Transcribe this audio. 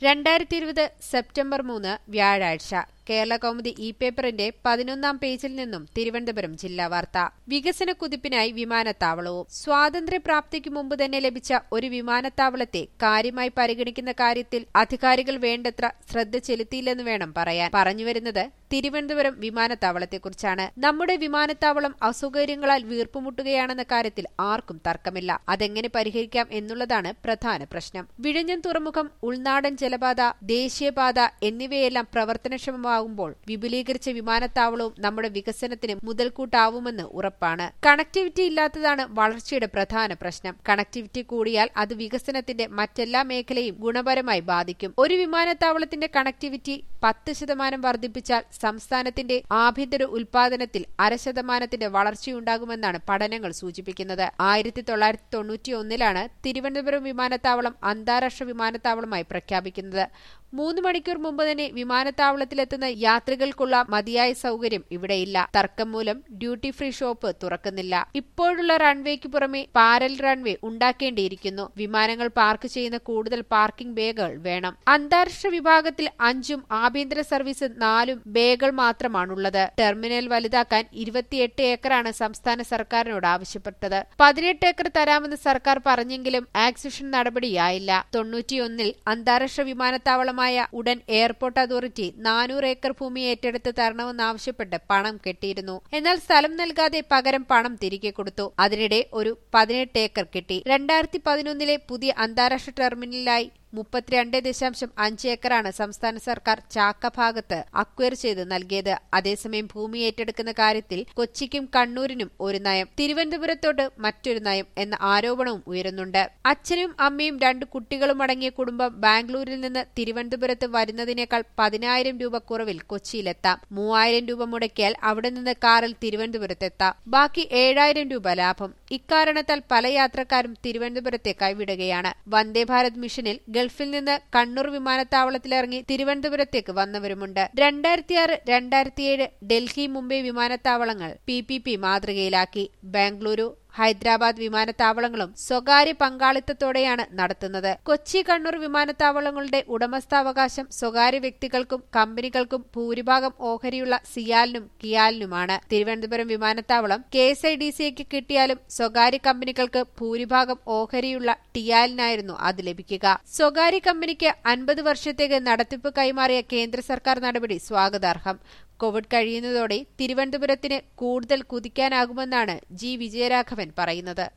രണ്ടായിരത്തി ഇരുപത് സെപ്റ്റംബർ മൂന്ന് വ്യാഴാഴ്ച കേരള കൗമുദി ഇ പേപ്പറിന്റെ പതിനൊന്നാം പേജിൽ നിന്നും തിരുവനന്തപുരം ജില്ലാ വാർത്ത വികസന കുതിപ്പിനായി വിമാനത്താവളവും സ്വാതന്ത്ര്യപ്രാപ്തിക്ക് മുമ്പ് തന്നെ ലഭിച്ച ഒരു വിമാനത്താവളത്തെ കാര്യമായി പരിഗണിക്കുന്ന കാര്യത്തിൽ അധികാരികൾ വേണ്ടത്ര ശ്രദ്ധ ചെലുത്തിയില്ലെന്ന് വേണം പറയാൻ പറഞ്ഞുവരുന്നത് തിരുവനന്തപുരം വിമാനത്താവളത്തെക്കുറിച്ചാണ് നമ്മുടെ വിമാനത്താവളം അസൗകര്യങ്ങളാൽ വീർപ്പുമുട്ടുകയാണെന്ന കാര്യത്തിൽ ആർക്കും തർക്കമില്ല അതെങ്ങനെ പരിഹരിക്കാം എന്നുള്ളതാണ് പ്രധാന പ്രശ്നം വിഴിഞ്ഞം തുറമുഖം ഉൾനാടൻ ജലപാത ദേശീയപാത എന്നിവയെല്ലാം പ്രവർത്തനക്ഷമമാകുമ്പോൾ വിപുലീകരിച്ച വിമാനത്താവളവും നമ്മുടെ വികസനത്തിന് മുതൽക്കൂട്ടാവുമെന്ന് ഉറപ്പാണ് കണക്ടിവിറ്റി ഇല്ലാത്തതാണ് വളർച്ചയുടെ പ്രധാന പ്രശ്നം കണക്ടിവിറ്റി കൂടിയാൽ അത് വികസനത്തിന്റെ മറ്റെല്ലാ മേഖലയും ഗുണപരമായി ബാധിക്കും ഒരു വിമാനത്താവളത്തിന്റെ കണക്ടിവിറ്റി പത്ത് ശതമാനം വർദ്ധിപ്പിച്ചാൽ സംസ്ഥാനത്തിന്റെ ആഭ്യന്തര ഉൽപാദനത്തിൽ അര ശതമാനത്തിന്റെ വളർച്ചയുണ്ടാകുമെന്നാണ് പഠനങ്ങൾ സൂചിപ്പിക്കുന്നത് ആയിരത്തി തൊള്ളായിരത്തി തൊണ്ണൂറ്റിയൊന്നിലാണ് തിരുവനന്തപുരം വിമാനത്താവളം അന്താരാഷ്ട്ര വിമാനത്താവളമായി പ്രഖ്യാപിക്കുന്നത് മൂന്ന് മണിക്കൂർ മുമ്പ് തന്നെ വിമാനത്താവളത്തിലെത്തുന്ന യാത്രികൾക്കുള്ള മതിയായ സൗകര്യം ഇവിടെയില്ല തർക്കം മൂലം ഡ്യൂട്ടി ഫ്രീ ഷോപ്പ് തുറക്കുന്നില്ല ഇപ്പോഴുള്ള റൺവേക്ക് പുറമെ പാരൽ റൺവേ ഉണ്ടാക്കേണ്ടിയിരിക്കുന്നു വിമാനങ്ങൾ പാർക്ക് ചെയ്യുന്ന കൂടുതൽ പാർക്കിംഗ് ബേകൾ വേണം അന്താരാഷ്ട്ര വിഭാഗത്തിൽ അഞ്ചും ആഭ്യന്തര സർവീസ് നാലും ബേകൾ മാത്രമാണുള്ളത് ടെർമിനൽ വലുതാക്കാൻ ഇരുപത്തിയെട്ട് ഏക്കറാണ് സംസ്ഥാന സർക്കാരിനോട് ആവശ്യപ്പെട്ടത് പതിനെട്ട് ഏക്കർ തരാമെന്ന് സർക്കാർ പറഞ്ഞെങ്കിലും ആക്സിഷൻ നടപടിയായില്ല തൊണ്ണൂറ്റിയൊന്നിൽ അന്താരാഷ്ട്ര വിമാനത്താവളമായ ഉടൻ എയർപോർട്ട് അതോറിറ്റി നാനൂറ് ഏക്കർ ഭൂമി ഏറ്റെടുത്ത് തരണമെന്നാവശ്യപ്പെട്ട് പണം കെട്ടിയിരുന്നു എന്നാൽ സ്ഥലം നൽകാതെ പകരം പണം തിരികെ കൊടുത്തു അതിനിടെ ഒരു പതിനെട്ട് ഏക്കർ കിട്ടി രണ്ടായിരത്തി പതിനൊന്നിലെ പുതിയ അന്താരാഷ്ട്ര ടെർമിനലായി മുപ്പത്തിരണ്ട് ദശാംശം അഞ്ച് ഏക്കറാണ് സംസ്ഥാന സർക്കാർ ചാക്ക ഭാഗത്ത് അക്വയർ ചെയ്ത് നൽകിയത് അതേസമയം ഭൂമി ഏറ്റെടുക്കുന്ന കാര്യത്തിൽ കൊച്ചിക്കും കണ്ണൂരിനും ഒരു നയം തിരുവനന്തപുരത്തോട്ട് മറ്റൊരു നയം എന്ന ആരോപണവും ഉയരുന്നുണ്ട് അച്ഛനും അമ്മയും രണ്ട് കുട്ടികളും അടങ്ങിയ കുടുംബം ബാംഗ്ലൂരിൽ നിന്ന് തിരുവനന്തപുരത്ത് വരുന്നതിനേക്കാൾ പതിനായിരം രൂപ കുറവിൽ കൊച്ചിയിലെത്താം മൂവായിരം രൂപ മുടക്കിയാൽ അവിടെ നിന്ന് കാറിൽ തിരുവനന്തപുരത്തെത്താം ബാക്കി ഏഴായിരം രൂപ ലാഭം ഇക്കാരണത്താൽ പല യാത്രക്കാരും തിരുവനന്തപുരത്തെ കൈവിടുകയാണ് വന്ദേ ഭാരത് മിഷനിൽ ഗൾഫിൽ നിന്ന് കണ്ണൂർ വിമാനത്താവളത്തിലിറങ്ങി തിരുവനന്തപുരത്തേക്ക് വന്നവരുമുണ്ട് രണ്ടായിരത്തിയാറ് രണ്ടായിരത്തിയേഴ് ഡൽഹി മുംബൈ വിമാനത്താവളങ്ങൾ പി പി പി മാതൃകയിലാക്കി ബാംഗ്ലൂരു ഹൈദരാബാദ് വിമാനത്താവളങ്ങളും സ്വകാര്യ പങ്കാളിത്തത്തോടെയാണ് നടത്തുന്നത് കൊച്ചി കണ്ണൂർ വിമാനത്താവളങ്ങളുടെ ഉടമസ്ഥാവകാശം സ്വകാര്യ വ്യക്തികൾക്കും കമ്പനികൾക്കും ഭൂരിഭാഗം ഓഹരിയുള്ള സിയാലിനും കിയാലിനുമാണ് തിരുവനന്തപുരം വിമാനത്താവളം കെ എസ് ഐ ഡി സിക്ക് കിട്ടിയാലും സ്വകാര്യ കമ്പനികൾക്ക് ഭൂരിഭാഗം ഓഹരിയുള്ള ടിയാലിനായിരുന്നു അത് ലഭിക്കുക സ്വകാര്യ കമ്പനിക്ക് അൻപത് വർഷത്തേക്ക് നടത്തിപ്പ് കൈമാറിയ കേന്ദ്ര സർക്കാർ നടപടി സ്വാഗതാർഹം കോവിഡ് കഴിയുന്നതോടെ തിരുവനന്തപുരത്തിന് കൂടുതൽ കുതിക്കാനാകുമെന്നാണ് ജി വിജയരാഘവൻ പറയുന്നത്